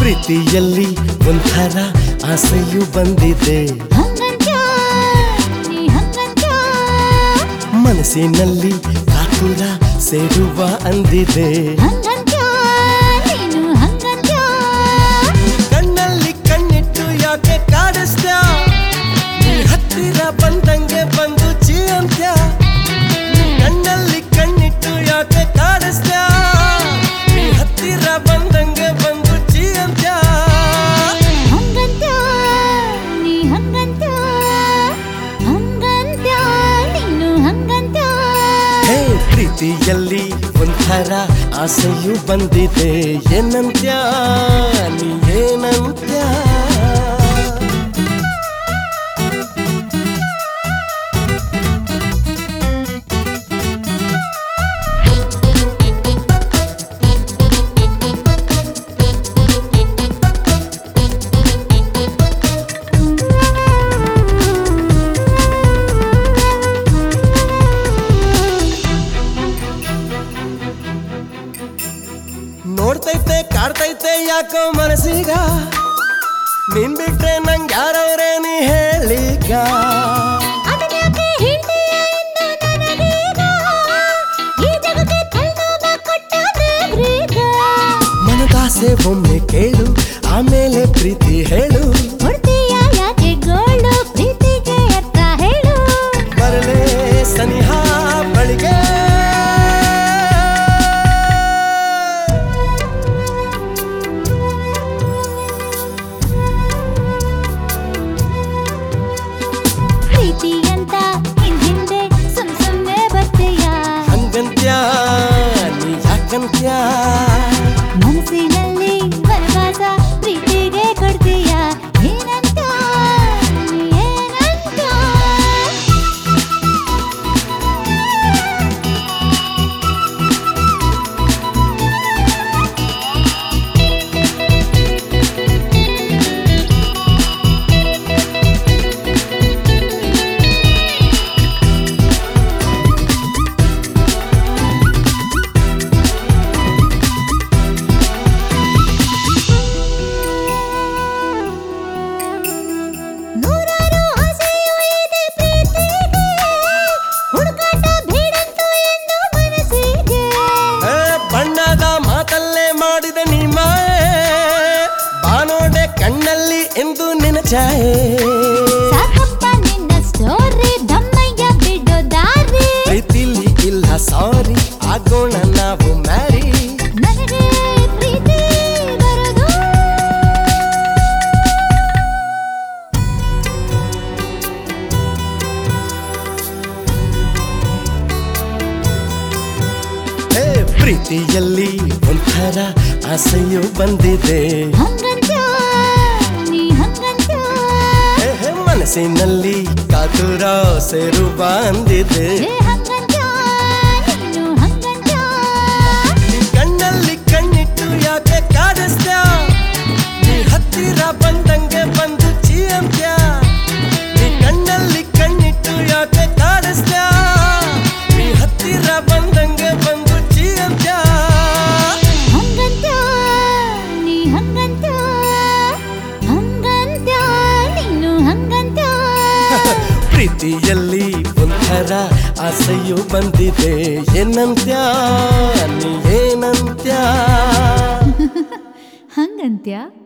ಪ್ರೀತಿಯಲ್ಲಿ ಒಂಥರ ಆಸೆಯು ಬಂದಿದೆ ಹಂಗಂತ್ಯ ನೀ ಹಂಗಂತ್ಯ ಮನಸ್ಸಿನಲ್ಲಿ ಕಾತುರ ಸೇರುವ ಅಂದಿದೆ ಹಂಗಂತ್ಯ ನೀನು ಹಂಗಂತ್ಯ ಕಣ್ಣಲ್ಲಿ ಕಣ್ಣಿಟ್ಟು ಯಾಕೆ ಕಾಡಿಸ್ತ್ಯ ನೀ ಹತ್ತಿರ ಬಂದಂಗೆ ಬಂದು ಚೀ ಅಂತ್ಯ ಕಣ್ಣಲ್ಲಿ ಕಣ್ಣಿಟ್ಟು ಯಾಕೆ ಕಾಡಿಸ್ತ್ಯ ನೀ ಹತ್ತಿರ ಬಂದಂಗೆ ಬಂದು ಚೀ ಅಂತ್ಯ ಹಂಗಂತ್ಯ ನೀ ಹಂಗಂತ್ಯ ಹಂಗಂತ್ಯ ನೀನು ಹಂಗಂತ್ಯ ಹೇ ಪ್ರೀತಿಯಲ್ಲಿ ಒಂಥರ ಆಸೆಯು ಬಂದಿದೆ ಏನಂತ್ಯ ನೀ ಏನಂತ್ಯ ನೋಡ್ತೈತೆ ಕಾಡ್ತೈತೆ ಯಾಕೋ ಮನಸ್ಸೀಗ ನೀನ್ ಬಿಟ್ರೆ ನಂಗೆ ಯಾರವ್ರೆ ನೀ ಹೇಳೀಗ ಅದನ್ಯಾಕೆ ಹೇಳ್ತೀಯ ಇನ್ನು ನನಗೀಗ? ಈ ಜಗಕ್ಕೆ ತಲೆನೋವ ಕೊಟ್ಟ ದೇವ್ರೀಗ. ಮನದಾಸೆ ಒಮ್ಮೆ ಕೇಳು ಆಮೇಲೆ ಪ್ರೀತಿ ಹೇಳು ಕೊಡ್ತೀಯ ಯಾಕೆ ಗೋಳು? ಪ್ರೀತಿಗೆ ಅರ್ಥ ಹೇಳು. ಬರಲೇ ಸನಿಹ ಬಳಿಗೆ ಪ್ರೀತಿ ಅಂತ ಹಿಂದ್ ಹಿಂದೆ ಸುಮ್ ಸುಮ್ನೆ ಬರ್ತೀಯ. ಹಂಗಂತ್ಯ ನೀ ಯಾಕಂತ್ಯ ಮನಸ್ಸಿನಲ್ಲಿ ವನವಾಸ ಪ್ರೀತಿಗೆ ಕೊಡ್ತೀಯ ಏನಂತ ನೀ ಏನಂತ ನೂರಾರು ಆಸೆಯು ಇದೆ ಪ್ರೀತಿಗೆ ಹುಡುಕಾಟ ಬೇಡಂತು ಎಂದು ಮನಸ್ಸಿಗೆ ಏ, ಬಣ್ಣದ ಮಾತಲ್ಲೇ ಮಾಡಿದ ನೀ ಮಾಯೆ ಬಾನೋಡೆ ಕಣ್ಣಲ್ಲಿ ಎಂದು ನಿನ್ನ ಛಾಯೆ ಸಾಕಪ್ಪ ನಿನ್ನ ಸ್ಟೋರಿ ದಮ್ಮಯ್ಯ ಬಿಡೋ ದಾರಿ ಪ್ರೀತಿಲಿ ಇಲ್ಲ ಸಾರಿ ಆಗೋಣ ನಾವು ಮ್ಯಾರಿ ನನಗೆ ಪ್ರೀತಿ ಬರೋದು ಏ, ಪ್ರೀತಿಯಲ್ಲಿ ಒಂಥರ ಆಸೆಯು ಬಂದಿದೆ ಹಂಗಂತ ನೀ ಹಂಗಂತ ಏ, ಹೇ, ಮನಸ್ಸಿನಲ್ಲಿ ಕಾತುರ ಸೇರುವ ಅಂದಿದೆ ಏ ಹಂಗಂತ ನೀನು ಹಂಗಂತ ನೀ ಕಣ್ಣಲ್ಲಿ ಕಣ್ಣಿಟ್ಟು ಯಾಕೆ ಕಾಡಿಸ್ತ್ಯ ನೀ ಹತ್ತಿರ ಬಂದಂಗೆ ಬಂದು ಚೀ ಅಂತ್ಯ ನೀ ಕಣ್ಣಲ್ಲಿ ಕಣ್ಣಿಟ್ಟು ಯಾಕೆ ಕಾಡಿಸ್ತ್ಯ ನೀ ಹತ್ತಿರ ಬಂದಂಗೆ ಬಂದು ಚೀ ಅಂತ್ಯ ಹಂಗಂತ ನೀ ಹಂಗಂತ ಹಂಗಂತ ನೀನು ಹಂಗಂತ ಪ್ರೀತಿಯಲ್ಲಿ ಒಂಥರ ಆಸೆಯು ಬಂದಿದೆ ಏನಂತ್ಯ ನೀ ಏನಂತ್ಯ ಹಂಗಂತ್ಯ